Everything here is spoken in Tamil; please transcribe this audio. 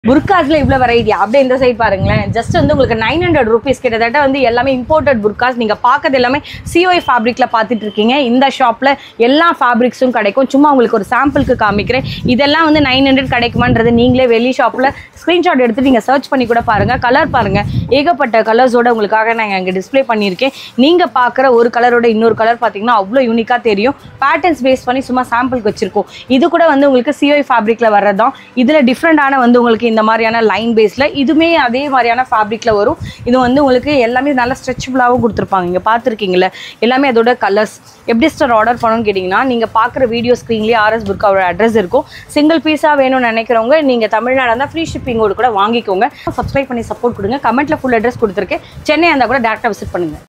புர்காஸ்ல இவ்வளோ வெரைட்டி அப்படியே இந்த சைட் பாருங்களேன் ஜஸ்ட் வந்து உங்களுக்கு நைன் ஹண்ட்ரட் ருபீஸ் கிட்டத்தட்ட வந்து எல்லாமே இம்போர்ட்டட் புர்காஸ் நீங்க பார்க்கறது எல்லாமே சிஓஐ ஃபேப்ரிக்ல பார்த்துட்டு இருக்கீங்க இந்த ஷாப்ல எல்லா ஃபேப்ரிக்ஸும் கிடைக்கும் சும்மா உங்களுக்கு ஒரு சாம்பிளுக்கு காமிக்கிறேன் இதெல்லாம் வந்து நைன் ஹண்ட்ரட் கிடைக்குமான்றது நீங்களே வெளி ஷாப்ல ஸ்க்ரீன்ஷாட் எடுத்து நீங்க சர்ச் பண்ணி கூட பாருங்க கலர் பாருங்க ஏகப்பட்ட கலர்ஸோட உங்களுக்காக நாங்கள் இங்கே டிஸ்ப்ளே பண்ணியிருக்கேன் நீங்க பார்க்குற ஒரு கலரோட இன்னொரு கலர் பார்த்தீங்கன்னா அவ்வளோ யூனிக்காக தெரியும் பேட்டர்ன்ஸ் பேஸ் பண்ணி சும்மா சாம்பிளுக்கு வச்சிருக்கோம் இது கூட வந்து உங்களுக்கு சிஓஐ ஃபேப்ரிக்ல வர்றதுதான் இதுல டிஃப்ரெண்டான வந்து உங்களுக்கு இந்த மாதிரியான லைன் பேஸ்ல இதுவுமே அதே மாதிரியான ஃபேப்ரிக்ல வரும் இது வந்து உங்களுக்கு எல்லாமே நல்லா ஸ்ட்ரெச்சபிளாகவும் கொடுத்துருப்பாங்க இங்க பார்த்துருக்கீங்களா எல்லாமே அதோட கலர்ஸ் எப்படி ஸ்டார் ஆர்டர் பண்ணணும்னு கேட்டிங்கன்னா நீங்க பார்க்குற வீடியோ ஸ்க்ரீன்லேயே ஆர்எஸ் புர்காவோட அட்ரஸ் இருக்கும் சிங்கிள் பீஸாக வேணும்னு நினைக்கிறவங்க நீங்க தமிழ்நாடு இருந்தால் ஃப்ரீ ஷிப்பிங்கோடு கூட வாங்கிக்கோங்க சப்ஸ்கிரைப் பண்ணி சப்போர்ட் கொடுங்க கமெண்ட்ல ஃபுல் அட்ரஸ் கொடுத்துருக்கேன் சென்னை இருந்தால் கூட டேரெக்டாக விசிட் பண்ணுங்க